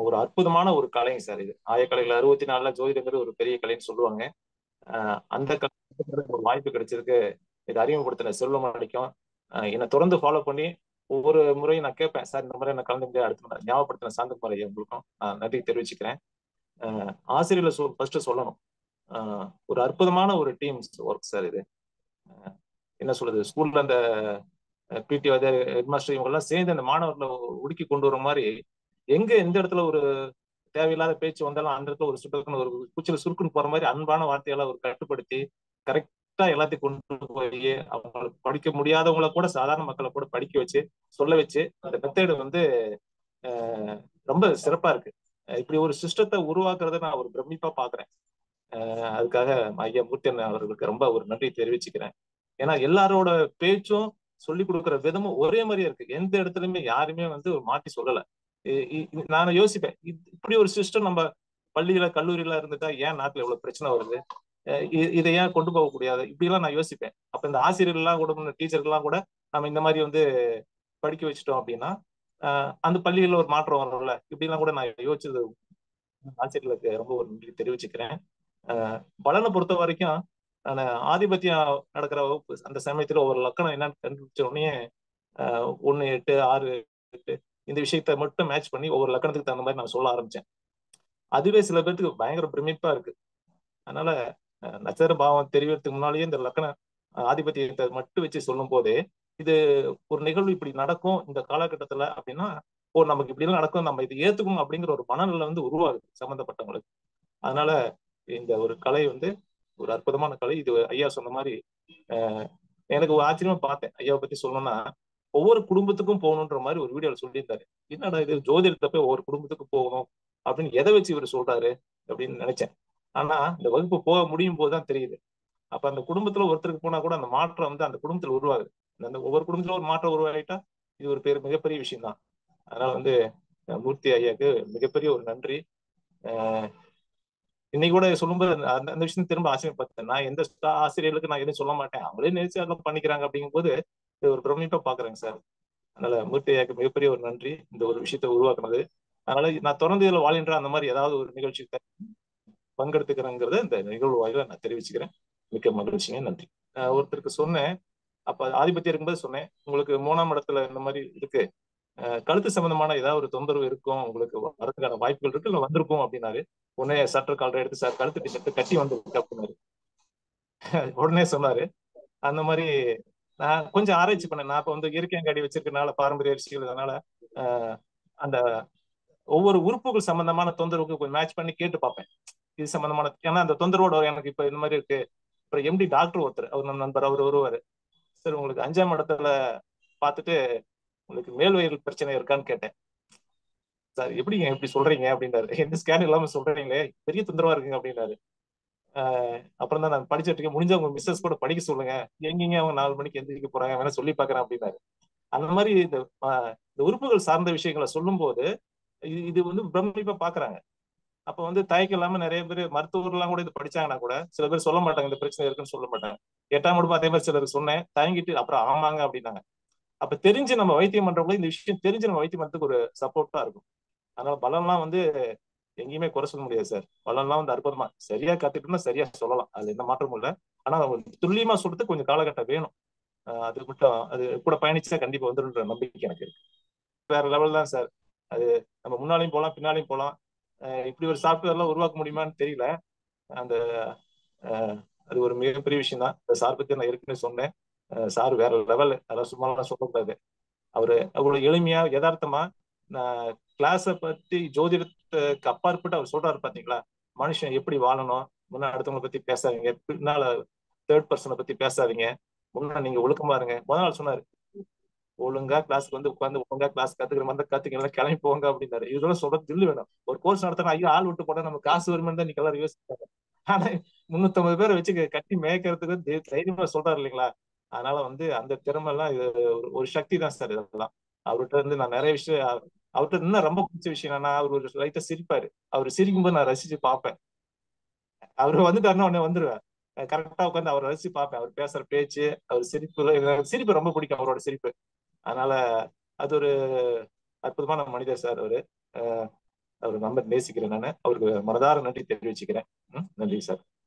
ஒரு அற்புதமான ஒரு கலைங்க சார் இது ஆயக்கலைகள் அறுபத்தி நாலுல ஜோதிடங்கிறது ஒரு பெரிய கலைன்னு சொல்லுவாங்க ஆஹ் அந்த கலை ஒரு வாய்ப்பு கிடைச்சிருக்கு இதை அறிமுகப்படுத்தின செல்வமணிக்கும் என்னை தொடர்ந்து ஃபாலோ பண்ணி ஒவ்வொரு முறையும் நான் கேட்பேன் சார் இந்த முறை நான் கலந்து அடுத்த முறை ஞாபகப்படுத்தின சாந்தகுமார் ஐயா உங்களுக்கும் நான் நன்றி தெரிவிச்சுக்கிறேன் ஆஹ் ஆசிரியர்ல சொல் ஃபர்ஸ்ட் சொல்லணும் ஆஹ் ஒரு அற்புதமான ஒரு டீம் ஒர்க் சார் இது ஆஹ் என்ன சொல்றது ஸ்கூல்ல அந்த பிடி ஹெட் மாஸ்டர் இவங்க எல்லாம் சேர்ந்து அந்த மாணவர்களை உடுக்கி கொண்டு வர மாதிரி எங்க எந்த இடத்துல ஒரு தேவையில்லாத பேச்சு வந்தாலும் அந்த இடத்துல ஒரு சுட்டத்துக்குன்னு ஒரு குச்சில சுருக்குன்னு போற மாதிரி அன்பான வார்த்தைகளை ஒரு கட்டுப்படுத்தி கரெக்டா எல்லாத்தையும் கொண்டு போய் அவங்களுக்கு படிக்க முடியாதவங்கள கூட சாதாரண மக்களை கூட படிக்க வச்சு சொல்ல வச்சு அந்த மெத்தேடு வந்து ஆஹ் ரொம்ப சிறப்பா இருக்கு இப்படி ஒரு சிஸ்டத்தை உருவாக்குறத நான் ஒரு பிரமிப்பா பாக்குறேன் ஆஹ் அதுக்காக ஐயா மூர்த்தியன் அவர்களுக்கு ரொம்ப ஒரு நன்றி தெரிவிச்சுக்கிறேன் ஏன்னா எல்லாரோட பேச்சும் சொல்லி கொடுக்குற விதமும் ஒரே மாதிரியே இருக்கு எந்த இடத்துலயுமே யாருமே வந்து ஒரு மாற்றி சொல்லல நான் யோசிப்பேன் இப்படி ஒரு சிஸ்டம் நம்ம பள்ளியில கல்லூரியில இருந்துட்டா ஏன் நாட்டுல இவ்வளவு பிரச்சனை வருது இதை ஏன் கொண்டு போக முடியாது இப்படி எல்லாம் நான் யோசிப்பேன் அப்ப இந்த ஆசிரியர்கள் எல்லாம் கூட டீச்சர்கள்லாம் கூட நம்ம இந்த மாதிரி வந்து படிக்க வச்சுட்டோம் அப்படின்னா அந்த பள்ளிகளில் ஒரு மாற்றம் வரும்ல இப்படி எல்லாம் கூட நான் யோசிச்சது ஆசிரியர்களுக்கு ரொம்ப ஒரு நன்றி தெரிவிச்சுக்கிறேன் பலனை பொறுத்த வரைக்கும் நான் ஆதிபத்தியம் நடக்கிற வகுப்பு அந்த சமயத்துல ஒரு லக்கணம் என்னன்னு கண்டுபிடிச்ச உடனே ஒன்னு எட்டு ஆறு எட்டு இந்த விஷயத்த மட்டும் மேட்ச் பண்ணி ஒவ்வொரு லக்கணத்துக்கு தகுந்த மாதிரி நான் சொல்ல ஆரம்பிச்சேன் அதுவே சில பேருக்கு பயங்கர பிரமிப்பா இருக்கு அதனால நட்சத்திர பாவம் தெரியறதுக்கு முன்னாலேயே இந்த லக்கண ஆதிபத்தியத்தை மட்டும் வச்சு சொல்லும் போதே இது ஒரு நிகழ்வு இப்படி நடக்கும் இந்த காலகட்டத்துல அப்படின்னா ஓ நமக்கு இப்படி எல்லாம் நடக்கும் நம்ம இது ஏத்துக்கணும் அப்படிங்கிற ஒரு மனநிலை வந்து உருவாகுது சம்பந்தப்பட்டவங்களுக்கு அதனால இந்த ஒரு கலை வந்து ஒரு அற்புதமான கலை இது ஐயா சொன்ன மாதிரி எனக்கு ஒரு ஆச்சரியமா பார்த்தேன் ஐயாவை பத்தி சொல்லணும்னா ஒவ்வொரு குடும்பத்துக்கும் போகணுன்ற மாதிரி ஒரு வீடியோல சொல்லியிருந்தாரு என்னடா இது ஜோதிடத்தை போய் ஒவ்வொரு குடும்பத்துக்கும் போகணும் அப்படின்னு எதை வச்சு இவர் சொல்றாரு அப்படின்னு நினைச்சேன் ஆனா இந்த வகுப்பு போக முடியும் போதுதான் தெரியுது அப்ப அந்த குடும்பத்துல ஒருத்தருக்கு போனா கூட அந்த மாற்றம் வந்து அந்த குடும்பத்துல உருவாகுது அந்த ஒவ்வொரு குடும்பத்துல ஒரு மாற்றம் உருவாகிட்டா இது ஒரு பேர் மிகப்பெரிய விஷயம் தான் அதனால வந்து மூர்த்தி ஐயாக்கு மிகப்பெரிய ஒரு நன்றி இன்னைக்கு கூட சொல்லும்போது அந்த அந்த விஷயம் திரும்ப ஆச்சரியப்பட்டேன் நான் எந்த ஆசிரியர்களுக்கு நான் எதுவும் சொல்ல மாட்டேன் அவங்களே நினைச்சு அதெல்லாம் பண்ணிக்கிறாங்க அப்படிங்கும் போது ஒரு பிரமிப்பா பாக்குறேங்க சார் அதனால மூர்த்தி ஐயாக்கு மிகப்பெரிய ஒரு நன்றி இந்த ஒரு விஷயத்த உருவாக்குனது அதனால நான் தொடர்ந்து இதுல வாழ்கின்ற அந்த மாதிரி ஏதாவது ஒரு நிகழ்ச்சி பங்கெடுத்துக்கிறேங்கிறத இந்த நிகழ்வு வாயில நான் தெரிவிச்சுக்கிறேன் மிக்க மகிழ்ச்சிங்க நன்றி ஒருத்தருக்கு சொன்னேன் அப்ப ஆதிபத்தியம் இருக்கும்போது சொன்னேன் உங்களுக்கு மூணாம் இடத்துல இந்த மாதிரி இருக்கு கழுத்து சம்பந்தமான ஏதாவது ஒரு தொந்தரவு இருக்கும் உங்களுக்கு வரதுக்கான வாய்ப்புகள் இருக்கு இல்ல வந்திருக்கும் அப்படின்னாரு உடனே சட்டர் காலரை எடுத்து சார் கழுத்து டிஷர்ட் கட்டி வந்திருக்கு அப்படின்னாரு உடனே சொன்னாரு அந்த மாதிரி நான் கொஞ்சம் ஆராய்ச்சி பண்ணேன் நான் இப்ப வந்து இயற்கையங்காடி வச்சிருக்கனால பாரம்பரிய அரிசிகள் அதனால அந்த ஒவ்வொரு உறுப்புகள் சம்பந்தமான தொந்தரவுக்கு கொஞ்சம் மேட்ச் பண்ணி கேட்டு பார்ப்பேன் இது சம்பந்தமான ஏன்னா அந்த தொந்தரவோட எனக்கு இப்ப இந்த மாதிரி இருக்கு அப்புறம் எம்டி டாக்டர் ஒருத்தர் அவர் நம்ம நண்பர் அவர் வருவாரு சார் உங்களுக்கு அஞ்சாம் இடத்துல பார்த்துட்டு உங்களுக்கு மேல் வயிறு பிரச்சனை இருக்கான்னு கேட்டேன் சார் எப்படிங்க எப்படி சொல்றீங்க அப்படின்னாரு எந்த ஸ்கேன் இல்லாம சொல்றீங்களே பெரிய தொந்தரவா இருக்குங்க அப்படின்னாரு அப்புறம் தான் நான் படிச்சுட்டு இருக்கேன் முடிஞ்ச உங்க மிஸ்ஸஸ் கூட படிக்க சொல்லுங்க எங்கெங்க அவங்க நாலு மணிக்கு எந்திரிக்க போறாங்க வேணா சொல்லி பாக்குறேன் அப்படின்னாரு அந்த மாதிரி இந்த இந்த உறுப்புகள் சார்ந்த விஷயங்களை சொல்லும் போது இது வந்து பிரமிப்பா பாக்குறாங்க அப்ப வந்து தயக்கம் இல்லாம நிறைய பேர் மருத்துவர்லாம் கூட இது படிச்சாங்கன்னா கூட சில பேர் சொல்ல மாட்டாங்க இந்த பிரச்சனை இருக்குன்னு சொல்ல மாட்டாங்க எட்டாம் முடிவு அதே மாதிரி சிலருக்கு சொன்னேன் தயங்கிட்டு அப்புறம் ஆமாங்க அப்படின்னாங்க அப்ப தெரிஞ்சு நம்ம வைத்தியம் பண்றவங்கள இந்த விஷயம் தெரிஞ்சு நம்ம வைத்தியம் பண்றதுக்கு ஒரு சப்போர்ட்டா இருக்கும் அதனால பலம்லாம் வந்து எங்கேயுமே குறை சொல்ல முடியாது சார் பலம்லாம் வந்து அற்புதமா சரியா கத்துக்கிட்டோம்னா சரியா சொல்லலாம் அது எந்த மாற்றமும் இல்லை ஆனா துல்லியமா சொல்றதுக்கு கொஞ்சம் காலகட்டம் வேணும் அது மட்டும் அது கூட பயணிச்சா கண்டிப்பா வந்துடுன்ற நம்பிக்கை எனக்கு இருக்கு வேற லெவல் தான் சார் அது நம்ம முன்னாலையும் போகலாம் பின்னாலையும் போகலாம் இப்படி ஒரு சாஃப்ட்வேர்லாம் உருவாக்க முடியுமான்னு தெரியல அந்த அது ஒரு மிகப்பெரிய விஷயம் தான் இந்த சார் பத்தி நான் ஏற்கனவே சொன்னேன் சார் வேற லெவல் அதெல்லாம் சும்மா சொல்லக்கூடாது அவரு அவ்வளவு எளிமையா யதார்த்தமா நான் கிளாஸை பத்தி ஜோதிடத்துக்கு அப்பாற்பட்டு அவர் சொல்றாரு பாத்தீங்களா மனுஷன் எப்படி வாழணும் முன்ன அடுத்தவங்களை பத்தி பேசாதீங்க பின்னால தேர்ட் பர்சனை பத்தி பேசாதீங்க முன்னா நீங்க ஒழுக்கமா இருங்க முதல் நாள் சொன்னாரு ஒழுங்கா கிளாஸ்க்கு வந்து உட்காந்து ஒழுங்கா கிளாஸ் கத்துக்கிற மாதிரி கத்துக்கலாம் கிளம்பி போங்க அப்படின்னாரு இதெல்லாம் சொல்றது தில்லு வேணும் ஒரு கோர்ஸ் நடத்தினா ஐயோ ஆள் விட்டு போட்டா நம்ம காசு வருமானு தான் நீங்க எல்லாரும் யோசிப்பாங்க ஆனா முன்னூத்தி பேரை வச்சு கட்டி மேய்க்கிறதுக்கு தைரியமா சொல்றாரு இல்லைங்களா அதனால வந்து அந்த திறமை எல்லாம் இது ஒரு சக்தி தான் சார் இதெல்லாம் அவர்கிட்ட இருந்து நான் நிறைய விஷயம் அவர்கிட்ட இன்னும் ரொம்ப பிடிச்ச விஷயம் என்னன்னா அவர் ஒரு லைட்டா சிரிப்பாரு அவர் சிரிக்கும் போது நான் ரசிச்சு பார்ப்பேன் அவரு வந்துட்டாருன்னா உடனே வந்துருவேன் கரெக்டா உட்காந்து அவர் ரசிச்சு பார்ப்பேன் அவர் பேசுற பேச்சு அவர் சிரிப்பு சிரிப்பு ரொம்ப பிடிக்கும் அவரோட சிரிப்பு அதனால அது ஒரு அற்புதமான மனிதர் சார் அவரு அவர் நம்ப நேசிக்கிறேன் நான் அவருக்கு மனதார நன்றி தெரிவிச்சுக்கிறேன் ம், நன்றி சார்